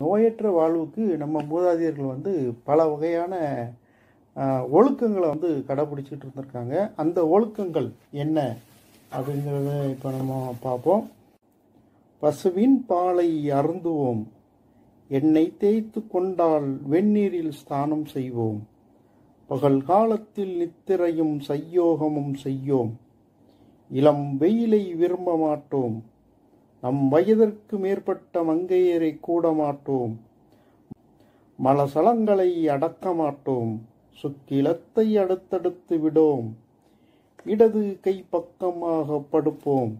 நோயற்ற வாழ்வுக்கு நம்ம மூதாதையர்கள் வந்து பல வகையான ஆஹ், ஒழுக்கங்களை வந்து கடைப்பிடிச்சிட்டு இருந்திருக்காங்க அந்த ஒழுக்கங்கள் என்ன அப்படிங்கிறத இப்போ நம்ம பார்ப்போம் பசுவின் பாலை அருந்துவோம் எண்ணெய் தேய்த்து கொண்டால் வெந்நீரில் ஸ்நானம் செய்வோம் பகல் காலத்தில் நித்திரையும் சையோகமும் செய்யோம் இளம் வெயிலை விரும்ப மாட்டோம் நம் வயதிற்கு மேற்பட்ட மங்கையரை கூட மாட்டோம் மலசலங்களை அடக்க மாட்டோம் சுக்கிலத்தை அடுத்தடுத்து விடோம் இடது கை பக்கமாக படுப்போம்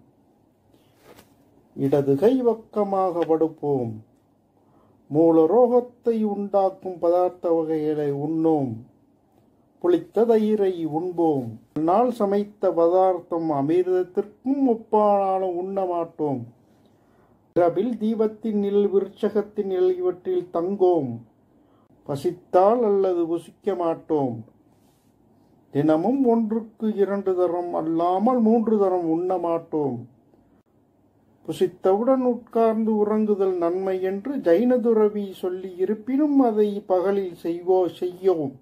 இடது கை பக்கமாக படுப்போம் மூல ரோகத்தை உண்டாக்கும் பதார்த்த வகைகளை உண்ணோம் புளித்த தயிரை உண்போம் நாள் சமைத்த பதார்த்தம் அமிர்தத்திற்கும் ஒப்பானாலும் உண்ண மாட்டோம் இரவில் தீபத்தின் நிழல் விருட்சகத்தின் நிழல் இவற்றில் தங்கோம் பசித்தால் அல்லது புசிக்க மாட்டோம் தினமும் ஒன்றுக்கு இரண்டு தரம் அல்லாமல் மூன்று தரம் உண்ண மாட்டோம் புசித்தவுடன் உட்கார்ந்து உறங்குதல் நன்மை என்று ஜைன துறவி சொல்லி இருப்பினும் அதை பகலில் செய்வோ செய்யோம்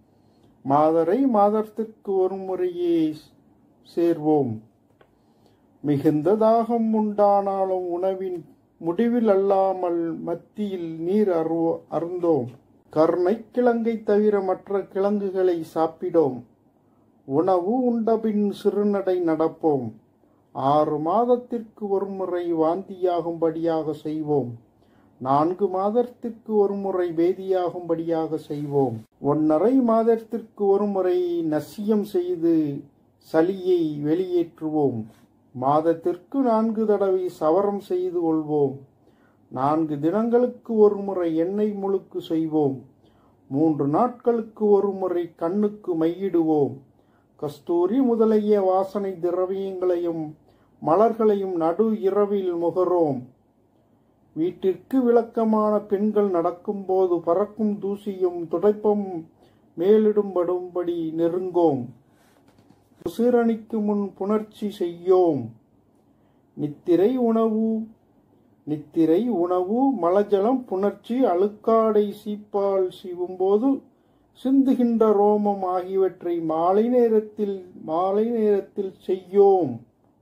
மாதரை மாதத்திற்கு ஒரு முறையே சேர்வோம் மிகுந்த தாகம் உண்டானாலும் உணவின் முடிவில் அல்லாமல் மத்தியில் நீர் அருவ அருந்தோம் கருணை கிழங்கை தவிர மற்ற கிழங்குகளை சாப்பிடோம் உணவு உண்டபின் சிறுநடை நடப்போம் ஆறு மாதத்திற்கு ஒரு முறை வாந்தியாகும்படியாக செய்வோம் நான்கு மாதத்திற்கு ஒரு முறை வேதியாகும்படியாக செய்வோம் ஒன்றரை மாதத்திற்கு ஒரு முறை நசியம் செய்து சளியை வெளியேற்றுவோம் மாதத்திற்கு நான்கு தடவை சவரம் செய்து கொள்வோம் நான்கு தினங்களுக்கு ஒரு முறை எண்ணெய் முழுக்கு செய்வோம் மூன்று நாட்களுக்கு ஒரு முறை கண்ணுக்கு மையிடுவோம் கஸ்தூரி முதலிய வாசனை திரவியங்களையும் மலர்களையும் நடு இரவில் முகரோம் வீட்டிற்கு விளக்கமான பெண்கள் நடக்கும்போது பறக்கும் தூசியும் துடைப்பம் மேலிடும்படும்படி நெருங்கோம் உசிரணிக்கு முன் புணர்ச்சி செய்யோம் நித்திரை உணவு நித்திரை உணவு மலஜலம் புணர்ச்சி அழுக்காடை சீப்பால் சீவும்போது சிந்துகின்ற ரோமம் ஆகியவற்றை மாலை நேரத்தில் மாலை நேரத்தில் செய்யோம்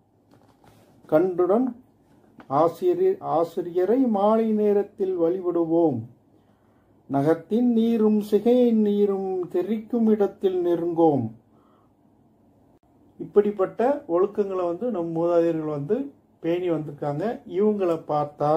கண்டுடன் ஆசிரியர் ஆசிரியரை மாலை நேரத்தில் வழிபடுவோம் நகத்தின் நீரும் சிகையின் நீரும் தெரிக்கும் இடத்தில் நெருங்கோம் இப்படிப்பட்ட ஒழுக்கங்களை வந்து நம் மூதாதையர்கள் வந்து பேணி வந்திருக்காங்க இவங்களை பார்த்தா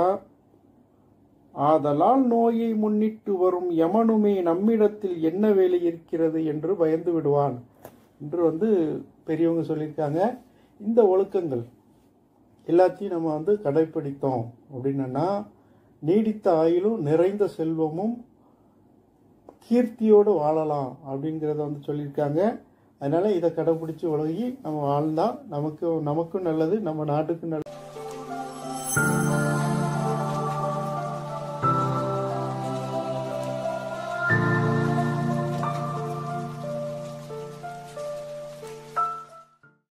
ஆதலால் நோயை முன்னிட்டு வரும் யமனுமே நம்மிடத்தில் என்ன வேலை இருக்கிறது என்று பயந்து விடுவான் என்று வந்து பெரியவங்க சொல்லியிருக்காங்க இந்த ஒழுக்கங்கள் எல்லாத்தையும் நம்ம வந்து கடைப்பிடித்தோம் அப்படின்னா நீடித்த ஆயுளும் நிறைந்த செல்வமும் கீர்த்தியோடு வாழலாம் அப்படிங்கிறத வந்து சொல்லியிருக்காங்க அதனால இதை கடைப்பிடிச்சு உலகி நம்ம வாழ்ந்தா நமக்கு நமக்கும் நல்லது நம்ம நாட்டுக்கும் நல்லது